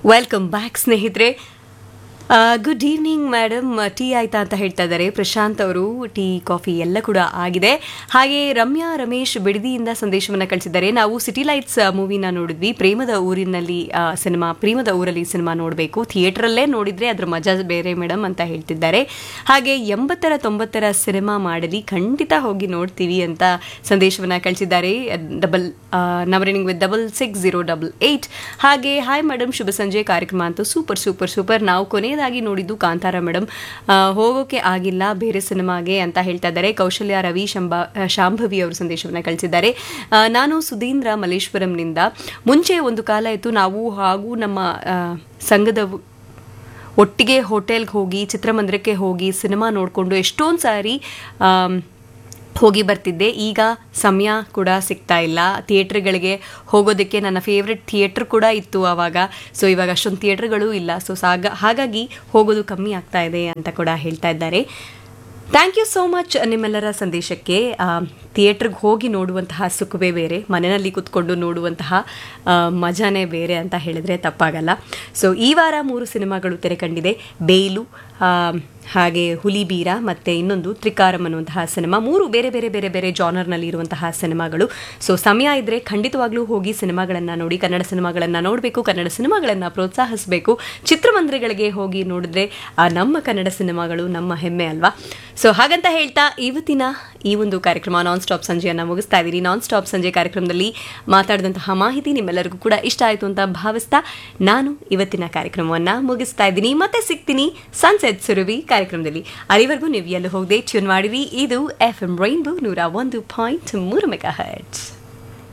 welcome back ಸ್ನೇಹಿತರೆ good evening madam tea ಆಯ್ತಾ ಅಂತ ಹೇಳ್ತಾ ಇದ್ದಾರೆ ಪ್ರಶಾಂತ್ ಅವರು ಟೀ ಕಾಫಿ ಎಲ್ಲ ಕೂಡ ಆಗಿದೆ ಹಾಗೆ ರಮ್ಯಾ ರಮೇಶ್ ಬಿಡದಿಯಿಂದ ಸಂದೇಶವನ್ನು ಕಳಿಸಿದ್ದಾರೆ ನಾವು ಸಿಟಿ ಲೈಟ್ಸ್ ಮೂವಿನ ನೋಡಿದ್ವಿ ಪ್ರೇಮದ ಊರಿನಲ್ಲಿ ಸಿನಿಮಾ ಪ್ರೇಮದ ಊರಲ್ಲಿ ಸಿನಿಮಾ ನೋಡಬೇಕು ಥಿಯೇಟ್ರಲ್ಲೇ ನೋಡಿದ್ರೆ ಅದ್ರ ಮಜಾ ಬೇರೆ ಮೇಡಮ್ ಅಂತ ಹೇಳ್ತಿದ್ದಾರೆ ಹಾಗೆ ಎಂಬತ್ತರ ತೊಂಬತ್ತರ ಸಿನಿಮಾ ಮಾಡಲಿ ಖಂಡಿತ ಹೋಗಿ ನೋಡ್ತೀವಿ ಅಂತ ಸಂದೇಶವನ್ನು ಕಳಿಸಿದ್ದಾರೆ ಡಬಲ್ ನವರನಿಂಗ್ with double six zero double eight ಹಾಗೆ ಹಾಯ್ ಮೇಡಮ್ ಶುಭ ಸಂಜೆ ಕಾರ್ಯಕ್ರಮ ಅಂತೂ ಸೂಪರ್ ಸೂಪರ್ ಸೂಪರ್ ನಾವು ಕೊನೆಯದಾಗಿ ನೋಡಿದ್ದು ಕಾಂತಾರ ಮೇಡಮ್ ಹೋಗೋಕೆ ಆಗಿಲ್ಲ ಬೇರೆ ಸಿನಿಮಾಗೆ ಅಂತ ಹೇಳ್ತಾ ಇದ್ದಾರೆ ಕೌಶಲ್ಯ ರವಿ ಶಂಭ ಶಾಂಭವಿ ಅವರು ಸಂದೇಶವನ್ನು ಕಳಿಸಿದ್ದಾರೆ ಆ, ನಾನು ಸುಧೀಂದ್ರ ಮಲ್ಲೇಶ್ವರಂನಿಂದ ಮುಂಚೆ ಒಂದು ಕಾಲ ಇತ್ತು ನಾವು ಹಾಗೂ ನಮ್ಮ ಆ, ಸಂಘದ ಒಟ್ಟಿಗೆ ಹೋಟೆಲ್ಗೆ ಹೋಗಿ ಚಿತ್ರಮಂದಿರಕ್ಕೆ ಹೋಗಿ ಸಿನಿಮಾ ನೋಡಿಕೊಂಡು ಎಷ್ಟೊಂದು ಸಾರಿ ಆಮ್, ಹೋಗಿ ಬರ್ತಿದ್ದೆ ಈಗ ಸಮಯ ಕೂಡ ಸಿಗ್ತಾ ಇಲ್ಲ ಥಿಯೇಟ್ರ್ಗಳಿಗೆ ಹೋಗೋದಕ್ಕೆ ನನ್ನ ಫೇವ್ರೆಟ್ ಥಿಯೇಟ್ರ್ ಕೂಡ ಇತ್ತು ಆವಾಗ ಸೊ ಇವಾಗ ಅಷ್ಟೊಂದು ಥಿಯೇಟ್ರ್ಗಳು ಇಲ್ಲ ಸೊ ಸಾಗ ಹಾಗಾಗಿ ಹೋಗೋದು ಕಮ್ಮಿ ಆಗ್ತಾ ಇದೆ ಅಂತ ಕೂಡ ಹೇಳ್ತಾ ಇದ್ದಾರೆ ಥ್ಯಾಂಕ್ ಯು ಸೋ ಮಚ್ ನಿಮ್ಮೆಲ್ಲರ ಸಂದೇಶಕ್ಕೆ ಥಿಯೇಟ್ರಿಗೆ ಹೋಗಿ ನೋಡುವಂತಹ ಸುಖವೇ ಬೇರೆ ಮನೆಯಲ್ಲಿ ಕೂತ್ಕೊಂಡು ನೋಡುವಂತಹ ಆ, ಮಜಾನೇ ಬೇರೆ ಅಂತ ಹೇಳಿದ್ರೆ ತಪ್ಪಾಗಲ್ಲ ಸೊ ಈ ವಾರ ಮೂರು ಸಿನಿಮಾಗಳು ತೆರೆ ಕಂಡಿದೆ ಬೇಲು ಆ, ಹಾಗೆ ಹುಲಿಬೀರ ಮತ್ತು ಇನ್ನೊಂದು ತ್ರಿಕಾರಂ ಅನ್ನುವಂತಹ ಸಿನಿಮಾ ಮೂರು ಬೇರೆ ಬೇರೆ ಬೇರೆ ಬೇರೆ ಜಾನರ್ನಲ್ಲಿ ಇರುವಂತಹ ಸಿನಿಮಾಗಳು ಸೊ ಸಮಯ ಇದ್ದರೆ ಖಂಡಿತವಾಗ್ಲೂ ಹೋಗಿ ಸಿನಿಮಾಗಳನ್ನು ನೋಡಿ ಕನ್ನಡ ಸಿನಿಮಾಗಳನ್ನು ನೋಡಬೇಕು ಕನ್ನಡ ಸಿನಿಮಾಗಳನ್ನು ಪ್ರೋತ್ಸಾಹಿಸಬೇಕು ಚಿತ್ರಮಂದಿರಗಳಿಗೆ ಹೋಗಿ ನೋಡಿದ್ರೆ ಆ ನಮ್ಮ ಕನ್ನಡ ಸಿನಿಮಾಗಳು ನಮ್ಮ ಹೆಮ್ಮೆ ಅಲ್ವಾ ಸೊ ಹಾಗಂತ ಹೇಳ್ತಾ ಇವತ್ತಿನ ಈ ಒಂದು ಕಾರ್ಯಕ್ರಮ ನಾನ್ ಸ್ಟಾಪ್ ಸಂಜೆಯನ್ನು ಮುಗಿಸ್ತಾ ಇದ್ದೀನಿ ನಾನ್ ಸ್ಟಾಪ್ ಸಂಜೆ ಕಾರ್ಯಕ್ರಮದಲ್ಲಿ ಮಾತಾಡಿದಂತಹ ಮಾಹಿತಿ ನಿಮ್ಮೆಲ್ಲರಿಗೂ ಕೂಡ ಇಷ್ಟ ಆಯಿತು ಅಂತ ಭಾವಿಸ್ತಾ ನಾನು ಇವತ್ತಿನ ಕಾರ್ಯಕ್ರಮವನ್ನು ಮುಗಿಸ್ತಾ ಇದ್ದೀನಿ ಮತ್ತೆ ಸಿಗ್ತೀನಿ ಸನ್ಸೆಟ್ ಸುರವಿ ಕಾರ್ಯಕ್ರಮದಲ್ಲಿ ಅಲ್ಲಿವರೆಗೂ ನೀವು ಎಲ್ಲೂ ಹೋಗದೆ ಟ್ಯೂನ್ ಮಾಡಿರಿ ಇದು ಎಫ್ ಎಂ ರೈನ್ಬೋ ನೂರ ಒಂದು ಪಾಯಿಂಟ್ ಮೂರು ಮೆಗಾ ಹರ್ಟ್ಸ್